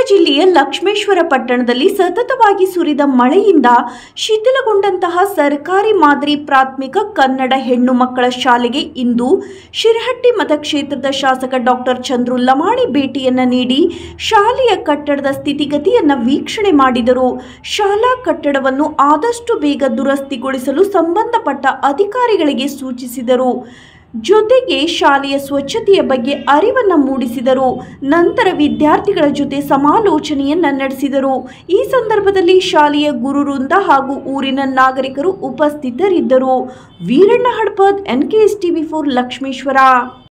ಜಿಲ್ಲೆಯ ಲಕ್ಷ್ಮೇಶ್ವರ ಪಟ್ಟಣದಲ್ಲಿ ಸತತವಾಗಿ ಸುರಿದ ಮಳೆಯಿಂದ ಶಿಥಿಲಗೊಂಡಂತಹ ಸರ್ಕಾರಿ ಮಾದರಿ ಪ್ರಾಥಮಿಕ ಕನ್ನಡ ಹೆಣ್ಣು ಮಕ್ಕಳ ಶಾಲೆಗೆ ಇಂದು ಶಿರಹಟ್ಟಿ ಮತಕ್ಷೇತ್ರದ ಶಾಸಕ ಡಾಕ್ಟರ್ ಚಂದ್ರು ಲಮಾಣಿ ಭೇಟಿಯನ್ನ ನೀಡಿ ಶಾಲೆಯ ಕಟ್ಟಡದ ಸ್ಥಿತಿಗತಿಯನ್ನ ವೀಕ್ಷಣೆ ಮಾಡಿದರು ಶಾಲಾ ಕಟ್ಟಡವನ್ನು ಆದಷ್ಟು ಬೇಗ ದುರಸ್ತಿಗೊಳಿಸಲು ಸಂಬಂಧಪಟ್ಟ ಅಧಿಕಾರಿಗಳಿಗೆ ಸೂಚಿಸಿದರು ಜೊತೆಗೆ ಶಾಲೆಯ ಸ್ವಚ್ಛತೆಯ ಬಗ್ಗೆ ಅರಿವನ್ನ ಮೂಡಿಸಿದರು ನಂತರ ವಿದ್ಯಾರ್ಥಿಗಳ ಜೊತೆ ಸಮಾಲೋಚನೆಯನ್ನ ನಡೆಸಿದರು ಈ ಸಂದರ್ಭದಲ್ಲಿ ಶಾಲೆಯ ಗುರುವೃಂದ ಹಾಗೂ ಊರಿನ ನಾಗರಿಕರು ಉಪಸ್ಥಿತರಿದ್ದರು Veeranna Hadpad N K S TV four Lakshmeshwar